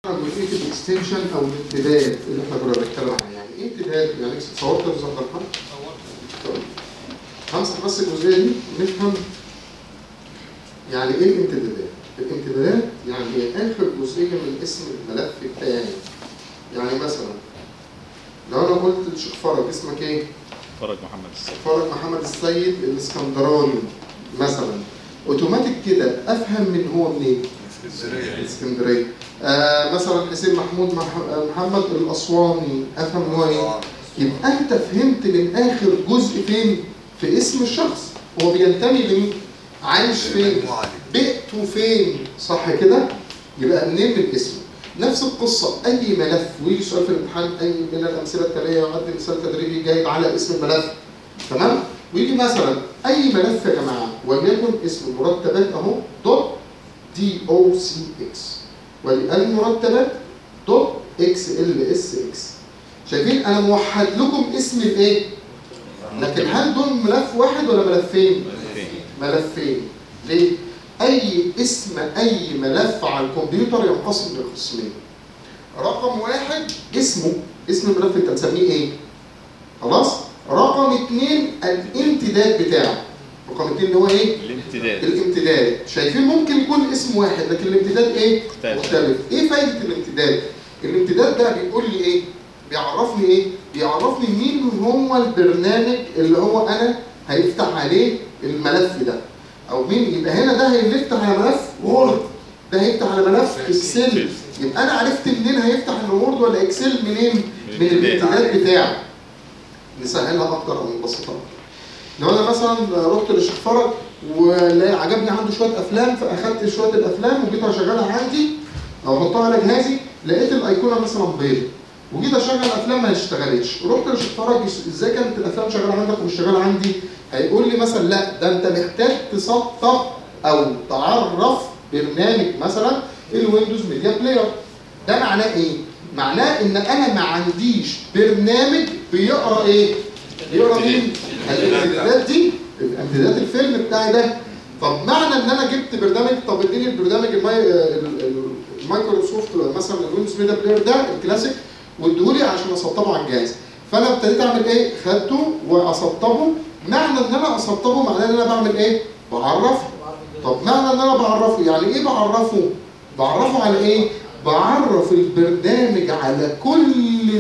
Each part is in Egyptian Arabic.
جزئيه الاكستنشن او الامتداد اللي احنا كنا بنتكلم عنها يعني ايه امتداد؟ يعني تصورت يا استاذ عبد الرحمن؟ طيب. همسح بس الجزئيه دي نفهم يعني ايه الامتدادات؟ الامتدادات يعني هي اخر جزئيه من اسم الملف بتاعي يعني مثلا لو انا قلت لشيخ فرج اسمك ايه؟ فرج محمد السيد فرج محمد السيد الاسكندراني مثلا اوتوماتيك كده افهم من هو منين؟ الاسكندريه آه مثلا حسين محمود مح- آه، محمد الاسواني افهم ان هو ايه؟ يبقى انت فهمت من اخر جزء فين؟ في اسم الشخص هو بينتمي لمين؟ عايش فين؟ بيئته فين؟ صح كده؟ يبقى منين من اسمه؟ نفس القصة أي ملف ويجي سؤال في الامتحان أي من الأمثلة التالية يعد مثال تدريبي جايب على اسم الملف تمام؟ ويجي مثلا أي ملف يا جماعة وليكن اسم المرتبات أهو دوت دي او سي اكس والمرتبات دوت اكس ال اس اكس شايفين انا موحد لكم اسم الايه لكن هل دول ملف واحد ولا ملفين ملفين ليه اي اسم اي ملف على الكمبيوتر ينقسم لقسمين رقم واحد اسمه اسم الملف انت هتسميه ايه خلاص رقم اثنين الامتداد بتاعه رقم اثنين اللي هو ايه الامتداد الامتداد شايفين ممكن يكون اسم واحد لكن الامتداد ايه مختلف. مختلف ايه فايده الامتداد الامتداد ده بيقول لي ايه بيعرفني ايه بيعرفني مين هو البرنامج اللي هو انا هيفتح عليه الملف ده او مين يبقى هنا ده هيفتح على ملف وورد ده هيفتح على ملف اكسل يبقى انا عرفت منين هيفتح الوورد ولا اكسل منين من الامتداد بتاعه نسهلها اكتر او نبسطها اكتر لو انا مثلا رحت للشيخ فرج وعجبني عنده شويه افلام فاخدت شويه الافلام وجيت اشغلها عندي او احطها على جهازي لقيت الايقونه مثلا بيض وجيت اشغل افلام ما اشتغلتش رحت للشيخ فرج ازاي كانت الافلام شغاله عندك ومش شغاله عندي هيقول لي مثلا لا ده انت محتاج تسطب او تعرف برنامج مثلا الويندوز ميديا بلاير ده معناه ايه؟ معناه ان انا ما عنديش برنامج بيقرا ايه؟ بيقرا مين؟ الامتدادات دي امتدادات الفيلم بتاعي ده طب معنى ان انا جبت برنامج طب اديني البرنامج الماي... ال- ال- المايكروسوفت مثلا الويندوز ميديا بلاير ده الكلاسيك واديهولي عشان اسطبه على الجهاز فانا ابتديت اعمل ايه؟ خدته واسطبه معنى ان انا اسطبه معناه ان انا بعمل ايه؟ بعرفه طب معنى ان انا بعرفه يعني ايه بعرفه؟ بعرفه على ايه؟ بعرف البرنامج على كل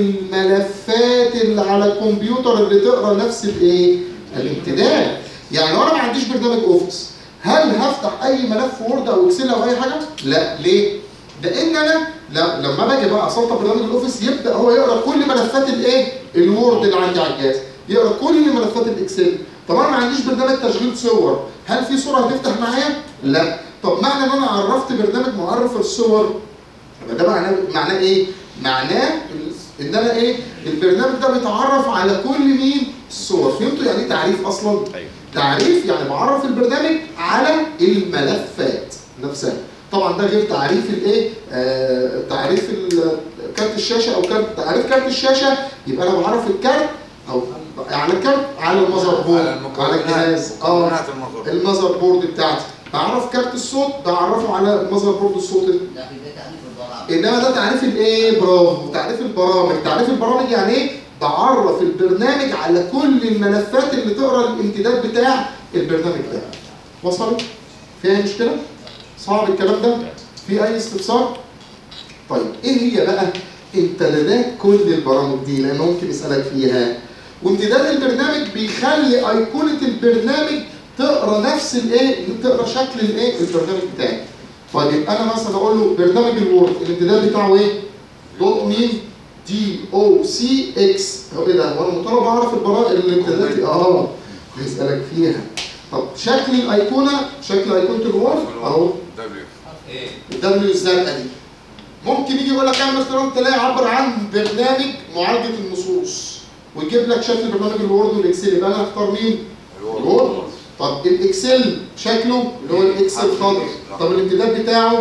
الملفات اللي على الكمبيوتر اللي تقرا نفس الايه؟ الامتداد. يعني لو انا ما عنديش برنامج اوفيس هل هفتح اي ملف وورد او اكسل او اي حاجه؟ لا ليه؟ لان انا لا لما باجي بقى اسطب برنامج الاوفيس يبدا هو يقرا كل ملفات الايه؟ الوورد اللي عندي على الجهاز، يقرا كل ملفات الاكسل. طب انا ما عنديش برنامج تشغيل صور، هل في صوره هتفتح معايا؟ لا. طب معنى ان انا عرفت برنامج معرف الصور يبقى ده معناه معناه ايه؟ معناه ان انا ايه؟ البرنامج ده بيتعرف على كل مين؟ الصور، فهمتوا يعني ايه تعريف اصلا؟ ايوه تعريف يعني بعرف البرنامج على الملفات نفسها طبعا ده غير تعريف الايه آه تعريف ال- كارت الشاشه او كارت تعريف كارت الشاشه يبقى انا بعرف الكارت او على الكارت على المذر بورد على الجهاز اه مكونات الموضوع المذر بورد بتاعتي بعرف كارت الصوت بعرفه على المذر بورد الصوت لا في ده تعريف الضرر انما ده تعريف الايه برافو تعريف البرامج تعريف البرامج يعني ايه بعرف البرنامج على كل الملفات اللي تقرا الامتداد بتاع البرنامج ده وصلت فيها مشكله صعب الكلام ده في اي استفسار طيب ايه هي بقى امتدادات كل البرامج دي لان ممكن يسالك فيها وامتداد البرنامج بيخلي ايقونه البرنامج تقرا نفس الايه تقرا شكل الايه البرنامج بتاعي طيب يبقى انا مثلا اقول له برنامج الوورد الامتداد بتاعه ايه دوت مين دي او سي اكس هو ايه ده وانا مطالب اعرف البرامج الامتدادات اه هيسالك فيها طب شكل الايقونه شكل ايقونه الوورد اهو دبليو الدبليو الزرقاء دي ممكن يجي يقول لك اعمل اختيارات تلاقي يعبر عن برنامج معالجه النصوص ويجيب لك شكل برنامج الوورد والاكسل يبقى انا هختار مين؟ الوورد طب الاكسل شكله اللي هو الاكسل الخضر طب الامتداد بتاعه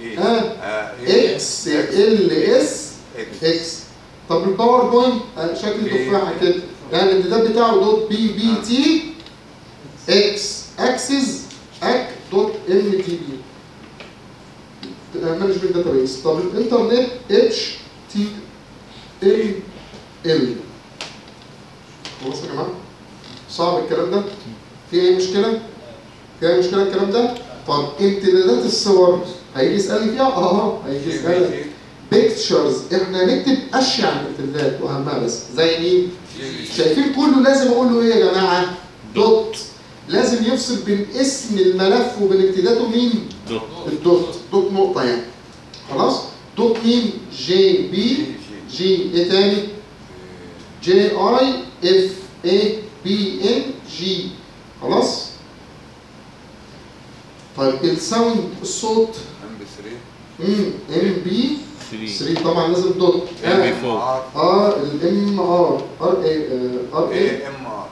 ها اكس ال اس اكس طب الباوربوينت آه، شكل تفاحه كده يعني الامتداد بتاعه دوت بي بي تي اكس اكسس اك دوت ام تي بي مانجمنت شيرنج داتابيس طب الانترنت اتش تي ام ال خلاص يا جماعه صعب الكلام ده في اي مشكله في اي مشكله الكلام ده طب امتدادات الصور هيجي يسالني فيها اه هيجي يسالك بيكتشرز احنا نكتب اشيع الامتدادات واهمها بس زي مين شايفين كله لازم اقول له ايه يا جماعه دوت لازم يفصل بين اسم الملف وبين امتداده مين دوت الدوت دوت نقطه يعني خلاص دوت مين جي بي جي ايه تاني جي اي اف اي بي ان جي خلاص طيب الساوند الصوت ام بي 3 امم ام بي 3 3 طبعا لازم دوت ام بي 4 اه الام ار ار اي ار اي اي ام ار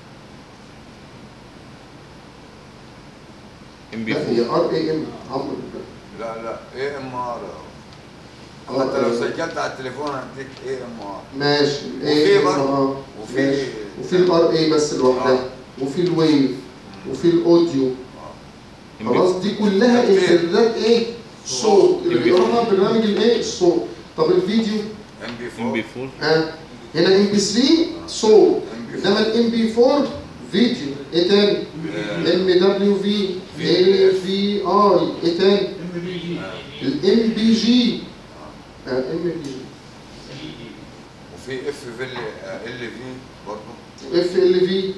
ام بي لا 4 هي ار اي ام عمرو لا لا اي ام ار آه، حتى لو آه. سجلت على التليفون هديك اي ام ار ماشي وفي ام برضه- ار وفي- ماشي. وفي الار اي بس لوحدها وفي الويف وفي الاوديو خلاص دي كلها كتير. امتدادات ايه؟ صوت اللي بيقراها برنامج الايه؟ الصوت طب الفيديو ام بي ام بي 4 4 ها هنا ام بي 3 صوت انما الام بي 4 فيديو ايه تاني؟ ام دبليو في اي في اي ايه تاني؟ الام بي جي ام بي جي وفي اف في ال في برضه اف ال في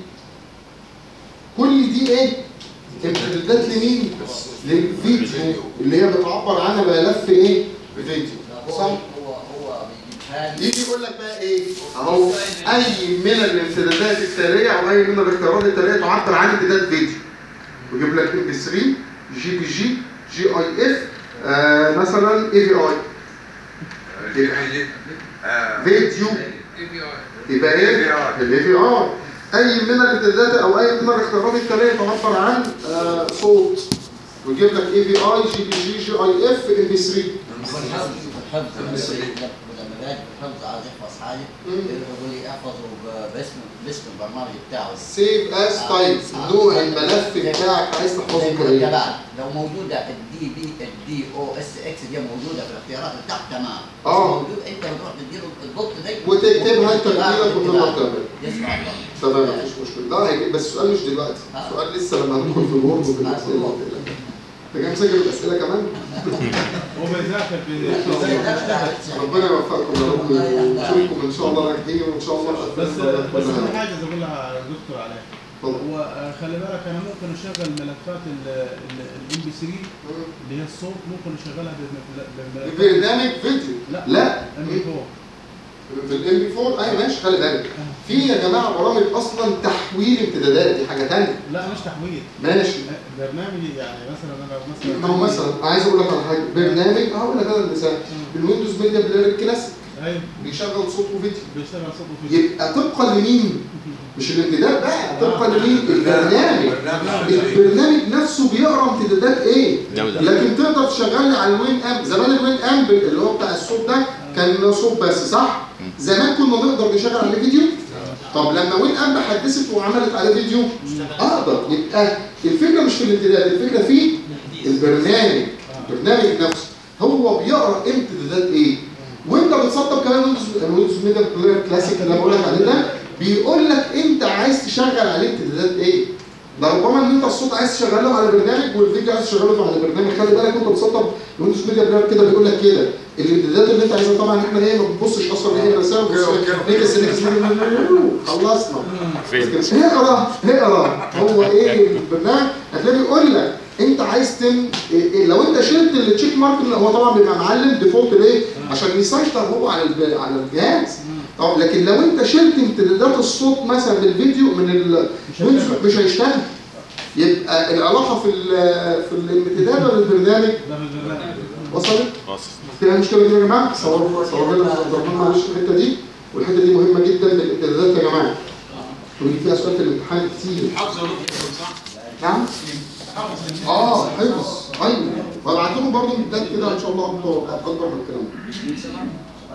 كل دي ايه؟ امتدادات لمين؟ للفيديو اللي هي بتعبر عنها ملف ايه؟ فيديو هو صح؟ هو هو بيجيبها لي يجي يقول لك بقى ايه؟ اهو اي من الامتدادات التاليه او اي من الاختيارات التاليه تعبر عن امتداد فيديو. ويجيب لك ام بي 3 جي بي جي جي اي اف آه مثلا اي في اي جي بي جي آه، فيديو يبقى ايه؟ AVI. الاي في ار اي من الامتدادات او اي من الاختيارات التاليه تعبر عن آه صوت ويجيب لك اي في اي جي بي جي جي اي اف ام بي 3 والحفظ الحفظ لما باجي في الحفظ عايز يحفظ حاجه يقول لي احفظه ب- باسم باسم البرنامج بتاعه سيف اس تايب نوع الملف بتاعك عايز تحفظه يا ايه؟ جماعه لو موجوده الدي بي الدي او اس اكس دي موجوده في الاختيارات بتاعك تمام مش آه. موجود انت بتروح تديله الضبط ده وتكتبها انت بايدك وتطلع وتكتبها. تعمل يسمع الله تمام مفيش مشكله لا هيجي بس السؤال مش دلوقتي آه. السؤال لسه لما هندخل في الورد وفي الاسئله انت جاي مسجل الاسئله كمان هو بيذاكر زي ده في بتاع- ربنا يوفقكم يا رب ونشوفكم ان شاء الله ناجحين وان شاء الله بس تقدموا بس كل في حاجه حاجه عايز اقولها يا دكتور عليها اتفضل. هو آه، خلي بالك انا ممكن اشغل ملفات الام بي 3 اللي هي الصوت ممكن اشغلها بملفات برنامج فيديو لا لا ام بي 4 في الام بي 4 ايوه ماشي خلي بالك في يا جماعه برامج اصلا تحويل امتدادات دي حاجه ثانيه لا مش تحويل ماشي برنامج يعني مثلا انا مثلا ما هو مثلا عايز اقول لك على حاجه برنامج هقول لك انا المثال الويندوز ميديا بلاير الكلاسيك ايوه بيشغل صوت وفيديو بيشتغل صوت وفيديو يبقى طبقا لمين؟ مش الامتداد بقى طبقا لمين؟ البرنامج برنامج البرنامج نفسه بيقرا امتدادات ايه؟ دولة. لكن تقدر تشغل لي على الوين امب زمان الوين امب اللي هو بتاع الصوت ده كان صوت بس صح؟ زمان كنا نقدر نشغل عليه فيديو طب لما وين امب حدثت وعملت عليه فيديو اقدر يبقى الفكره مش في الامتداد الفكره في البرنامج البرنامج نفسه هو بيقرا امتدادات ايه؟ وانت بتسطب كمان ويندوز ويندوز ميديا بلاير كلاسيك اللي انا بقول لك عليه ده بيقول لك انت عايز تشغل عليه امتدادات ايه؟ ده ربما ان انت الصوت عايز تشغله على برنامج والفيديو عايز تشغله على برنامج خلي بالك وانت بتسطب ويندوز ميديا بلاير كده بيقول لك كده الامتدادات اللي انت عايزها طبعا احنا ايه ما بنبصش اصلا ايه الرسائل نكس نكس خلصنا فين؟ لكن اقرا اقرا هو ايه البرنامج هتلاقيه بيقول لك انت عايز تم إيه إيه لو انت شلت التشيك مارك اللي هو طبعا بيبقى معلم ديفولت ليه؟ عشان يسيطر هو على الب- على الجهاز طب لكن لو انت شلت امتدادات الصوت مثلا بالفيديو من ال مش هيشتغل. مش هيشتغل يبقى العلاقه في ال- في الامتداد ولا البرنامج ده في البرنامج وصلت؟ خلاص فيها مشكله دي يا جماعه صوروا صوروا لنا صوروا معلش الحته دي والحته دي مهمه جدا للامتدادات يا جماعه ويجي فيها سؤال في الامتحان كتير حافظ يا دكتور صح؟ نعم حافظ اه حفظ ايوه وابعت لكم برضه امتداد كده ان شاء الله اكبر اكبر من الكلام ده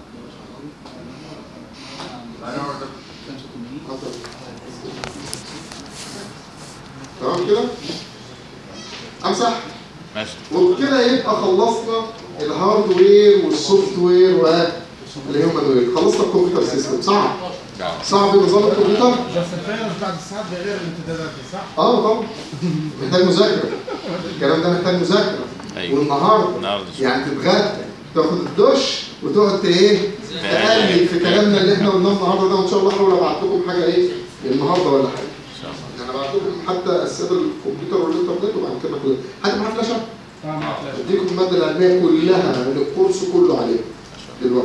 تمام كده امسح ماشي وبكده يبقى خلصنا الهاردوير والسوفت وير والهيومن وير خلصنا الكمبيوتر سيستم صعب صعب نظام الكمبيوتر بس الفيروس بعد الساعات بيغير الامتدادات دي صح؟ اه طبعا محتاج مذاكره الكلام ده محتاج مذاكره أيوة. والنهارده النهارده شوية. يعني تتغدى تاخد الدش وتقعد ت- ايه تقلب في كلامنا اللي احنا قلناه النهارده ده وان شاء الله احاول ابعت لكم حاجه ايه النهارده ولا حاجه ان شاء الله يعني ابعت لكم حتى اسئله الكمبيوتر والانترنت وبعد كده كلها حد معاه فلاشه؟ اه ما فلاش اديكم الماده العلميه كلها الكورس كله عليها دلوقتي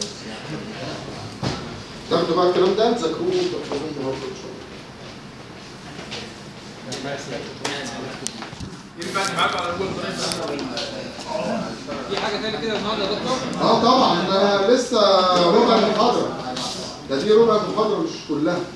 تاخدوا بقى الكلام ده تذاكروه وتحفظوه النهارده ان شاء الله ينفع تبعته على جوجل درايف في حاجه تاني كده النهارده يا دكتور اه طبعا ده لسه ربع المحاضره ده دي ربع المحاضره مش كلها